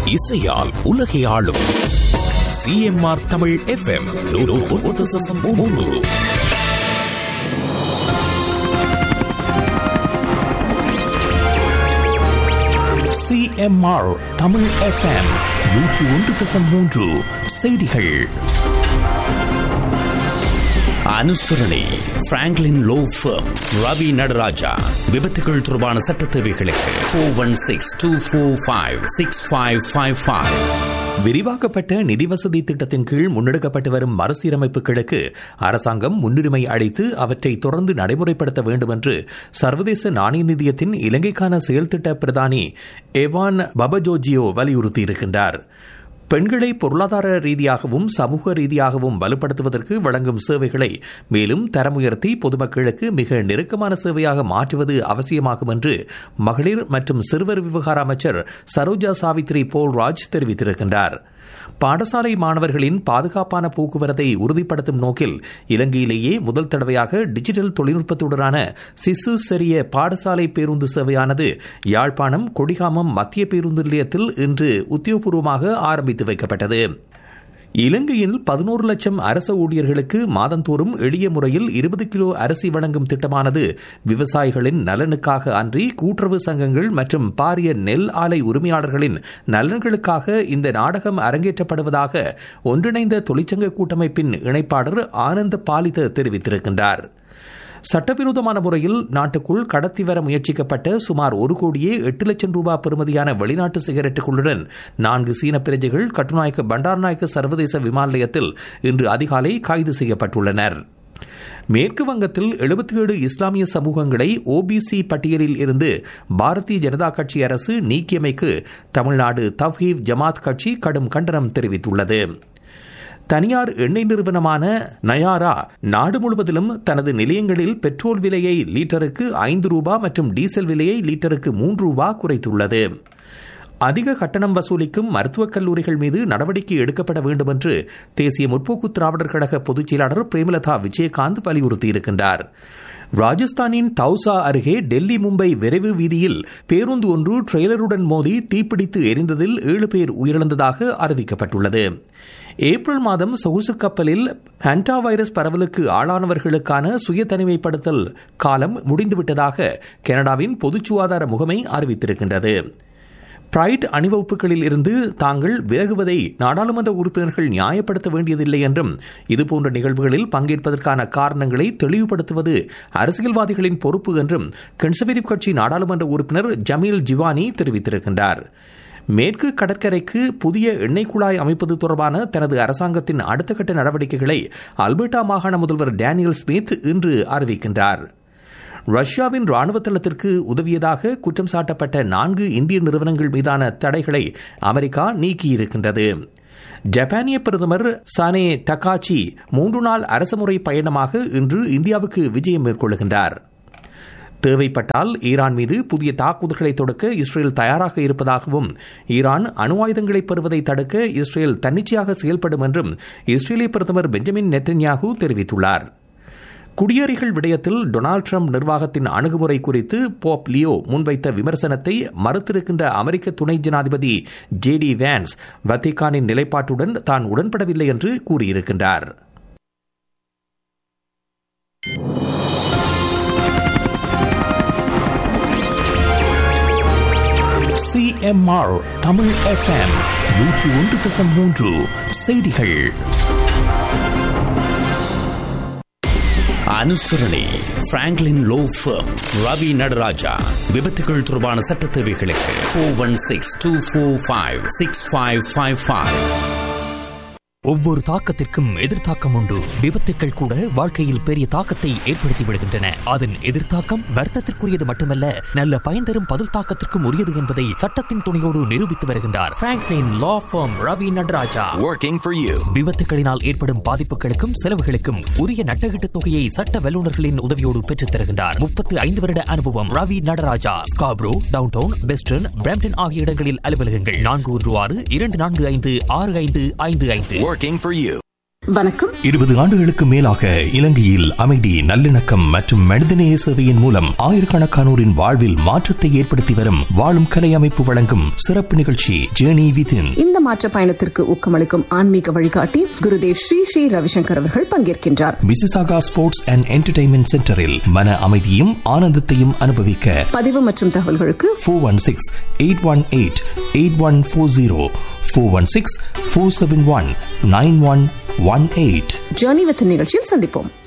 இசையால் உலகை ஆளும் சிஎம்ஆர் தமிழ் எஃப்எம் மூன்று சிஎம்ஆர் தமிழ் எஃப்எம் நூற்று ஒன்று தசம் மூன்று செய்திகள் அனுசரணை Franklin law firm Ravi Nataraja விபத்துகள் தொடர்பான சட்ட தேவைகளுக்கு four one six two four five six five five five விரிவாக்கப்பட்ட நிதி வசதி திட்டத்தின் கீழ் முன்னெடுக்கப்பட்டு வரும் மறுசீரமைப்புகளுக்கு அரசாங்கம் முன்னுரிமை அளித்து அவற்றை தொடர்ந்து நடைமுறைப்படுத்த வேண்டும் என்று சர்வதேச நாணய நிதியத்தின் இலங்கைக்கான செயல்திட்ட பிரதானி எவான் பபஜோஜியோ வலியுறுத்தியிருக்கின்றார் பெண்களை பொருளாதார ரீதியாகவும் சமூக ரீதியாகவும் வலுப்படுத்துவதற்கு வழங்கும் சேவைகளை மேலும் தரமுயர்த்தி பொதுமக்களுக்கு மிக நெருக்கமான சேவையாக மாற்றுவது அவசியமாகும் என்று மகளிர் மற்றும் சிறுவர் விவகார அமைச்சர் சரோஜா சாவித்ரி போல்ராஜ் தெரிவித்திருக்கின்றார் பாடசாலை மாணவர்களின் பாதுகாப்பான போக்குவரத்தை உறுதிப்படுத்தும் நோக்கில் இலங்கையிலேயே முதல் தடவையாக டிஜிட்டல் தொழில்நுட்பத்துடனான சிசு செறிய பாடசாலை பேருந்து சேவையானது யாழ்ப்பாணம் கொடிகாமம் மத்திய பேருந்து நிலையத்தில் இன்று உத்தியோகபூர்வமாக ஆரம்பித்து வைக்கப்பட்டது இலங்கையில் பதினோரு லட்சம் அரச ஊழியர்களுக்கு மாதந்தோறும் எளிய முறையில் இருபது கிலோ அரிசி வழங்கும் திட்டமானது விவசாயிகளின் நலனுக்காக அன்றி கூட்டுறவு சங்கங்கள் மற்றும் பாரிய நெல் ஆலை உரிமையாளர்களின் நலன்களுக்காக இந்த நாடகம் அரங்கேற்றப்படுவதாக ஒன்றிணைந்த தொழிற்சங்க கூட்டமைப்பின் இணைப்பாளர் ஆனந்த பாலித தெரிவித்திருக்கின்றார் சட்டவிரோதமான முறையில் நாட்டுக்குள் கடத்தி வர முயற்சிக்கப்பட்ட சுமார் ஒரு கோடியே எட்டு லட்சம் ரூபாய் பெறுமதியான வெளிநாட்டு சிகரெட்டுகளுடன் நான்கு சீன பிரஜைகள் கட்டுநாயக்க பண்டார்நாயக்க சர்வதேச விமான நிலையத்தில் இன்று அதிகாலை கைது செய்யப்பட்டுள்ளனர் மேற்கு வங்கத்தில் எழுபத்தி ஏழு இஸ்லாமிய சமூகங்களை ஓபிசி பட்டியலில் இருந்து பாரதிய ஜனதா கட்சி அரசு நீக்கியமைக்கு தமிழ்நாடு தவ்ஹீப் ஜமாத் கட்சி கடும் கண்டனம் தெரிவித்துள்ளது தனியார் எண்ணெய் நிறுவனமான நயாரா நாடு முழுவதிலும் தனது நிலையங்களில் பெட்ரோல் விலையை லீட்டருக்கு ஐந்து ரூபா மற்றும் டீசல் விலையை லீட்டருக்கு மூன்று ரூபா குறைத்துள்ளது அதிக கட்டணம் வசூலிக்கும் மருத்துவக் கல்லூரிகள் மீது நடவடிக்கை எடுக்கப்பட வேண்டும் என்று தேசிய முற்போக்கு திராவிடர் கழக பொதுச் செயலாளர் பிரேமலதா விஜயகாந்த் வலியுறுத்தியிருக்கின்றார் ராஜஸ்தானின் தௌசா அருகே டெல்லி மும்பை விரைவு வீதியில் பேருந்து ஒன்று ட்ரெய்லருடன் மோதி தீப்பிடித்து எரிந்ததில் ஏழு பேர் உயிரிழந்ததாக அறிவிக்கப்பட்டுள்ளது ஏப்ரல் மாதம் சொகுசு கப்பலில் ஹண்டா வைரஸ் பரவலுக்கு ஆளானவர்களுக்கான சுய தனிமைப்படுத்தல் காலம் முடிந்துவிட்டதாக கனடாவின் பொது சுகாதார முகமை அறிவித்திருக்கின்றது பிரைட் அணிவகுப்புகளில் இருந்து தாங்கள் விலகுவதை நாடாளுமன்ற உறுப்பினர்கள் நியாயப்படுத்த வேண்டியதில்லை என்றும் இதுபோன்ற நிகழ்வுகளில் பங்கேற்பதற்கான காரணங்களை தெளிவுபடுத்துவது அரசியல்வாதிகளின் பொறுப்பு என்றும் கன்சர்வேட்டிவ் கட்சி நாடாளுமன்ற உறுப்பினர் ஜமீல் ஜிவானி தெரிவித்திருக்கின்றார் மேற்கு கடற்கரைக்கு புதிய எண்ணெய் குழாய் அமைப்பது தொடர்பான தனது அரசாங்கத்தின் அடுத்த கட்ட நடவடிக்கைகளை அல்பர்டா மாகாண முதல்வர் டேனியல் ஸ்மித் இன்று அறிவிக்கின்றார் ரஷ்யாவின் ராணுவ தளத்திற்கு உதவியதாக குற்றம் சாட்டப்பட்ட நான்கு இந்திய நிறுவனங்கள் மீதான தடைகளை அமெரிக்கா நீக்கியிருக்கின்றது ஜப்பானிய பிரதமர் சானே டகாச்சி மூன்று நாள் அரசுமுறை பயணமாக இன்று இந்தியாவுக்கு விஜயம் மேற்கொள்கின்றார் தேவைப்பட்டால் ஈரான் மீது புதிய தாக்குதல்களை தொடுக்க இஸ்ரேல் தயாராக இருப்பதாகவும் ஈரான் அணு ஆயுதங்களை பெறுவதை தடுக்க இஸ்ரேல் தன்னிச்சையாக செயல்படும் என்றும் இஸ்ரேலிய பிரதமர் பெஞ்சமின் நெத்தன்யாகு தெரிவித்துள்ளார் குடியேறிகள் விடயத்தில் டொனால்டு ட்ரம்ப் நிர்வாகத்தின் அணுகுமுறை குறித்து போப் லியோ முன்வைத்த விமர்சனத்தை மறுத்திருக்கின்ற அமெரிக்க துணை ஜனாதிபதி ஜே டி வேன்ஸ் வத்திகானின் நிலைப்பாட்டுடன் தான் உடன்படவில்லை என்று கூறியிருக்கின்றார் சிஎம்ஆர் தமிழ் எஃப்எம் நூற்று ஒன்று தசம் மூன்று செய்திகள் அனுசரணை Franklin law firm Ravi Nataraja விபத்துகள் தொடர்பான சட்ட தேவைகளுக்கு four one six two four five six five five five ஒவ்வொரு தாக்கத்திற்கும் எதிர்த்தாக்கம் உண்டு விபத்துக்கள் கூட வாழ்க்கையில் பெரிய தாக்கத்தை ஏற்படுத்தி விடுகின்றன அதன் எதிர்த்தாக்கம் வருத்தத்திற்குரியது மட்டுமல்ல நல்ல பயன் தரும் பதில் தாக்கத்திற்கும் உரியது என்பதை சட்டத்தின் துணையோடு நிரூபித்து வருகின்றார் Franklin law firm Ravi Nataraja Working for you. விபத்துகளினால் ஏற்படும் பாதிப்புகளுக்கும் செலவுகளுக்கும் உரிய நட்டகீட்டு தொகையை சட்ட வல்லுநர்களின் உதவியோடு பெற்றுத் தருகின்றார் முப்பத்து ஐந்து வருட அனுபவம் Ravi Nataraja Scarborough downtown western Brampton ஆகிய இடங்களில் அலுவலகங்கள் நான்கு ஒன்று ஆறு இரண்டு நான்கு ஐந்து ஆறு ஐந்து ஐந்து ஐந்து Working for you. வணக்கம் இருபது ஆண்டுகளுக்கு மேலாக இலங்கையில் அமைதி நல்லிணக்கம் மற்றும் மனிதநேய சேவையின் மூலம் ஆயிரக்கணக்கானோரின் வாழ்வில் மாற்றத்தை ஏற்படுத்தி வரும் வாழும் கலை அமைப்பு வழங்கும் சிறப்பு நிகழ்ச்சி ஜேர்னி விதின் இந்த மாற்ற பயணத்திற்கு ஊக்கமளிக்கும் ஆன்மீக வழிகாட்டி குருதேவ் ஸ்ரீ ஸ்ரீ ரவிசங்கர் அவர்கள் பங்கேற்கின்றார் மிசிசாகா ஸ்போர்ட்ஸ் அண்ட் என்டர்டைன்மெண்ட் சென்டரில் மன அமைதியும் ஆனந்தத்தையும் அனுபவிக்க பதிவு மற்றும் தகவல்களுக்கு four one six eight one eight eight one four zero four one six four seven one nine one one eight journey with நிகழ்ச்சியில் சந்திப்போம்